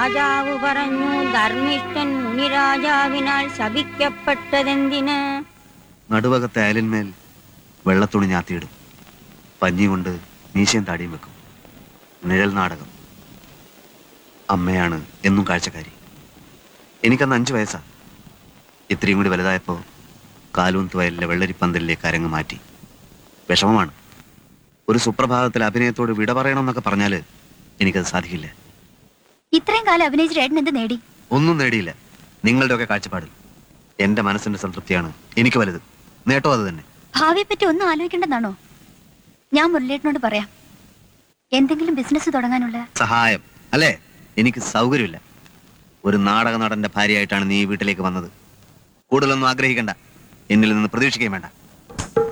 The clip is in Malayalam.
രാജാവ് പറഞ്ഞു ധർമ്മിഷ്ഠൻ മുനിരാജാവിനാൽ ശപിക്കപ്പെട്ടതെന്തിന് നടുവകത്തെ അയലിന്മേൽ വെള്ളത്തുണി ഞാത്തിയിടും പഞ്ഞി കൊണ്ട് മീശയും താടിയും വെക്കും നിഴൽ നാടകം അമ്മയാണ് എന്നും കാഴ്ചക്കാരി എനിക്കന്ന് അഞ്ചു വയസ്സാ ഇത്രയും കൂടി വലുതായപ്പോൾ കാലൂന്ത് വയലിലെ വെള്ളരിപ്പന്തലിലേക്ക് അരങ്ങ് മാറ്റി വിഷമമാണ് ഒരു സുപ്രഭാതത്തിൽ അഭിനയത്തോട് വിട പറയണമെന്നൊക്കെ പറഞ്ഞാൽ എനിക്കത് സാധിക്കില്ല ഇത്രയും കാലം അഭിനയിച്ച ഏട്ടൻ എന്ത് നേടി ഒന്നും നേടിയില്ല നിങ്ങളുടെയൊക്കെ കാഴ്ചപ്പാടിൽ എൻ്റെ മനസ്സിൻ്റെ സംതൃപ്തിയാണ് എനിക്ക് വലുത് നേട്ടോ അത് തന്നെ ഭാവിയെ പറ്റി ഒന്നും ആലോചിക്കേണ്ടെന്നാണോ ഞാൻ മുരളേട്ടനോട് പറയാം എന്തെങ്കിലും ബിസിനസ് തുടങ്ങാനുള്ള സഹായം അല്ലേ എനിക്ക് സൗകര്യമില്ല ഒരു നാടക നടന്റെ ഭാര്യയായിട്ടാണ് നീ ഈ വീട്ടിലേക്ക് വന്നത് കൂടുതലൊന്നും ആഗ്രഹിക്കണ്ട എന്നിൽ നിന്ന് പ്രതീക്ഷിക്കുകയും വേണ്ട